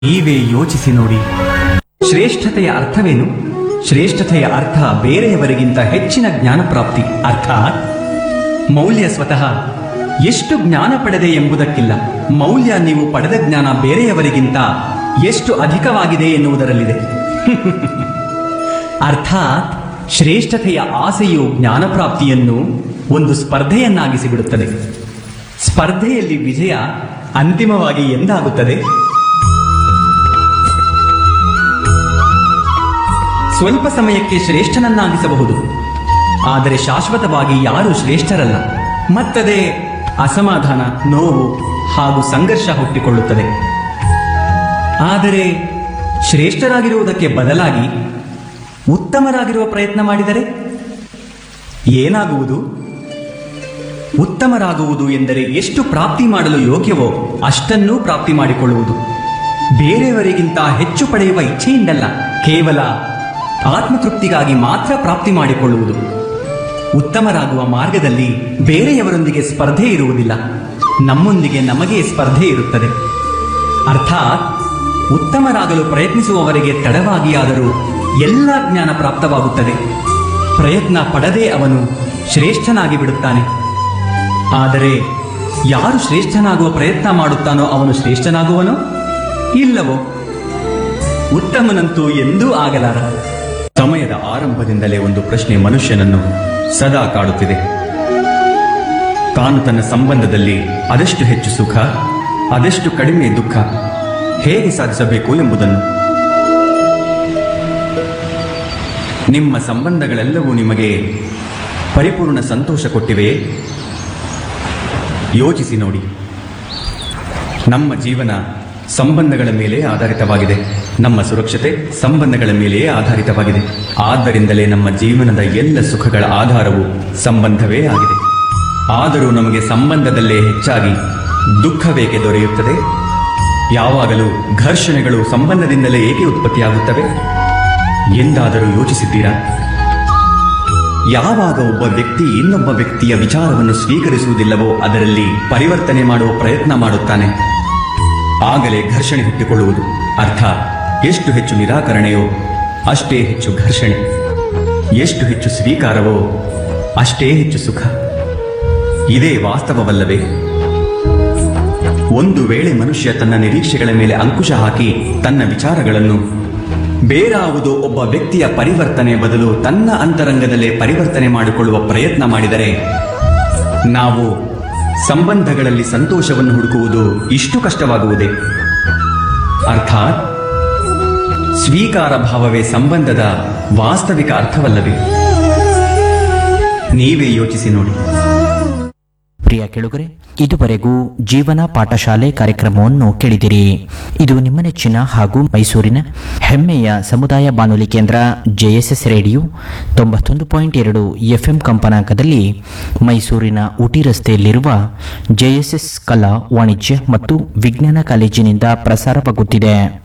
ನೀವೇ ಯೋಚಿಸಿ ನೋಡಿ ಶ್ರೇಷ್ಠತೆಯ ಅರ್ಥವೇನು ಶ್ರೇಷ್ಠತೆಯ ಅರ್ಥ ಬೇರೆಯವರಿಗಿಂತ ಹೆಚ್ಚಿನ ಜ್ಞಾನ ಪ್ರಾಪ್ತಿ ಅರ್ಥಾತ್ ಮೌಲ್ಯ ಸ್ವತಃ ಎಷ್ಟು ಜ್ಞಾನ ಪಡೆದೆ ಎಂಬುದಕ್ಕಿಲ್ಲ ಮೌಲ್ಯ ನೀವು ಪಡೆದ ಜ್ಞಾನ ಬೇರೆಯವರಿಗಿಂತ ಎಷ್ಟು ಅಧಿಕವಾಗಿದೆ ಎನ್ನುವುದರಲ್ಲಿದೆ ಅರ್ಥಾತ್ ಶ್ರೇಷ್ಠತೆಯ ಆಸೆಯು ಜ್ಞಾನ ಪ್ರಾಪ್ತಿಯನ್ನು ಒಂದು ಸ್ಪರ್ಧೆಯನ್ನಾಗಿಸಿ ಬಿಡುತ್ತದೆ ಸ್ಪರ್ಧೆಯಲ್ಲಿ ವಿಜಯ ಅಂತಿಮವಾಗಿ ಎಂದಾಗುತ್ತದೆ ಸ್ವಲ್ಪ ಸಮಯಕ್ಕೆ ಶ್ರೇಷ್ಠನನ್ನಾಗಿಸಬಹುದು ಆದರೆ ಶಾಶ್ವತವಾಗಿ ಯಾರೂ ಶ್ರೇಷ್ಠರಲ್ಲ ಮತ್ತದೇ ಅಸಮಾಧಾನ ನೋವು ಹಾಗೂ ಸಂಘರ್ಷ ಹುಟ್ಟಿಕೊಳ್ಳುತ್ತದೆ ಆದರೆ ಶ್ರೇಷ್ಠರಾಗಿರುವುದಕ್ಕೆ ಬದಲಾಗಿ ಉತ್ತಮರಾಗಿರುವ ಪ್ರಯತ್ನ ಮಾಡಿದರೆ ಏನಾಗುವುದು ಉತ್ತಮರಾಗುವುದು ಎಂದರೆ ಎಷ್ಟು ಪ್ರಾಪ್ತಿ ಮಾಡಲು ಯೋಗ್ಯವೋ ಅಷ್ಟನ್ನೂ ಪ್ರಾಪ್ತಿ ಮಾಡಿಕೊಳ್ಳುವುದು ಬೇರೆಯವರಿಗಿಂತ ಹೆಚ್ಚು ಪಡೆಯುವ ಇಚ್ಛೆಯಿಂದಲ್ಲ ಕೇವಲ ಆತ್ಮತೃಪ್ತಿಗಾಗಿ ಮಾತ್ರ ಪ್ರಾಪ್ತಿ ಮಾಡಿಕೊಳ್ಳುವುದು ಉತ್ತಮರಾಗುವ ಮಾರ್ಗದಲ್ಲಿ ಬೇರೆಯವರೊಂದಿಗೆ ಸ್ಪರ್ಧೆ ಇರುವುದಿಲ್ಲ ನಮ್ಮೊಂದಿಗೆ ನಮಗೆ ಸ್ಪರ್ಧೆ ಇರುತ್ತದೆ ಅರ್ಥಾತ್ ಉತ್ತಮರಾಗಲು ಪ್ರಯತ್ನಿಸುವವರಿಗೆ ತಡವಾಗಿಯಾದರೂ ಎಲ್ಲ ಜ್ಞಾನ ಪ್ರಾಪ್ತವಾಗುತ್ತದೆ ಪ್ರಯತ್ನ ಪಡದೆ ಅವನು ಶ್ರೇಷ್ಠನಾಗಿ ಬಿಡುತ್ತಾನೆ ಆದರೆ ಯಾರು ಶ್ರೇಷ್ಠನಾಗುವ ಪ್ರಯತ್ನ ಮಾಡುತ್ತಾನೋ ಅವನು ಶ್ರೇಷ್ಠನಾಗುವನೋ ಇಲ್ಲವೋ ಉತ್ತಮನಂತೂ ಎಂದೂ ಆಗಲಾರ ಸಮಯದ ಆರಂಭದಿಂದಲೇ ಒಂದು ಪ್ರಶ್ನೆ ಮನುಷ್ಯನನ್ನು ಸದಾ ಕಾಡುತ್ತಿದೆ ತಾನು ತನ್ನ ಸಂಬಂಧದಲ್ಲಿ ಅದೆಷ್ಟು ಹೆಚ್ಚು ಸುಖ ಅದೆಷ್ಟು ಕಡಿಮೆ ದುಃಖ ಹೇಗೆ ಸಾಧಿಸಬೇಕು ಎಂಬುದನ್ನು ನಿಮ್ಮ ಸಂಬಂಧಗಳೆಲ್ಲವೂ ನಿಮಗೆ ಪರಿಪೂರ್ಣ ಸಂತೋಷ ಕೊಟ್ಟಿವೆಯೇ ಯೋಚಿಸಿ ನೋಡಿ ನಮ್ಮ ಜೀವನ ಸಂಬಂಧಗಳ ಮೇಲೆ ಆಧಾರಿತವಾಗಿದೆ ನಮ್ಮ ಸುರಕ್ಷತೆ ಸಂಬಂಧಗಳ ಮೇಲೆಯೇ ಆಧಾರಿತವಾಗಿದೆ ಆದ್ದರಿಂದಲೇ ನಮ್ಮ ಜೀವನದ ಎಲ್ಲ ಸುಖಗಳ ಆಧಾರವು ಸಂಬಂಧವೇ ಆಗಿದೆ ಆದರೂ ನಮಗೆ ಸಂಬಂಧದಲ್ಲೇ ಹೆಚ್ಚಾಗಿ ದುಃಖವೇಕೆ ದೊರೆಯುತ್ತದೆ ಯಾವಾಗಲೂ ಘರ್ಷಣೆಗಳು ಸಂಬಂಧದಿಂದಲೇ ಏಕೆ ಉತ್ಪತ್ತಿಯಾಗುತ್ತವೆ ಎಂದಾದರೂ ಯೋಚಿಸಿದ್ದೀರಾ ಯಾವಾಗ ಒಬ್ಬ ವ್ಯಕ್ತಿ ಇನ್ನೊಬ್ಬ ವ್ಯಕ್ತಿಯ ವಿಚಾರವನ್ನು ಸ್ವೀಕರಿಸುವುದಿಲ್ಲವೋ ಅದರಲ್ಲಿ ಪರಿವರ್ತನೆ ಮಾಡುವ ಪ್ರಯತ್ನ ಮಾಡುತ್ತಾನೆ ಆಗಲೇ ಘರ್ಷಣೆ ಹುಟ್ಟಿಕೊಳ್ಳುವುದು ಅರ್ಥ ಎಷ್ಟು ಹೆಚ್ಚು ನಿರಾಕರಣೆಯೋ ಅಷ್ಟೇ ಹೆಚ್ಚು ಘರ್ಷಣೆ ಎಷ್ಟು ಹೆಚ್ಚು ಸ್ವೀಕಾರವೋ ಅಷ್ಟೇ ಹೆಚ್ಚು ಸುಖ ಇದೇ ವಾಸ್ತವವಲ್ಲವೇ ಒಂದು ವೇಳೆ ಮನುಷ್ಯ ತನ್ನ ನಿರೀಕ್ಷೆಗಳ ಮೇಲೆ ಅಂಕುಶ ಹಾಕಿ ತನ್ನ ವಿಚಾರಗಳನ್ನು ಬೇರಾವುದೋ ಒಬ್ಬ ವ್ಯಕ್ತಿಯ ಪರಿವರ್ತನೆ ಬದಲು ತನ್ನ ಅಂತರಂಗದಲ್ಲೇ ಪರಿವರ್ತನೆ ಮಾಡಿಕೊಳ್ಳುವ ಪ್ರಯತ್ನ ಮಾಡಿದರೆ ನಾವು ಸಂಬಂಧಗಳಲ್ಲಿ ಸಂತೋಷವನ್ನು ಹುಡುಕುವುದು ಇಷ್ಟು ಕಷ್ಟವಾಗುವುದೇ ಅರ್ಥಾತ್ ಸ್ವೀಕಾರ ಭಾವವೇ ಸಂಬಂಧದ ವಾಸ್ತವಿಕ ಅರ್ಥವಲ್ಲವೇ ನೀವೇ ಯೋಚಿಸಿ ನೋಡಿ ಪ್ರಿಯ ಕೆಳುಗರೆ ಇದುವರೆಗೂ ಜೀವನ ಪಾಠಶಾಲೆ ಕಾರ್ಯಕ್ರಮವನ್ನು ಕೇಳಿದಿರಿ ಇದು ನಿಮ್ಮ ನೆಚ್ಚಿನ ಹಾಗೂ ಮೈಸೂರಿನ ಹೆಮ್ಮೆಯ ಸಮುದಾಯ ಬಾನುಲಿ ಕೇಂದ್ರ ಜೆಎಸ್ಎಸ್ ರೇಡಿಯೋ ತೊಂಬತ್ತೊಂದು ಪಾಯಿಂಟ್ ಎರಡು ಎಫ್ಎಂ ಕಂಪನಾಂಕದಲ್ಲಿ ಮೈಸೂರಿನ ಊಟಿ ರಸ್ತೆಯಲ್ಲಿರುವ ಜೆಎಸ್ಎಸ್ ಕಲಾ ವಾಣಿಜ್ಯ ಮತ್ತು ವಿಜ್ಞಾನ ಕಾಲೇಜಿನಿಂದ ಪ್ರಸಾರವಾಗುತ್ತಿದೆ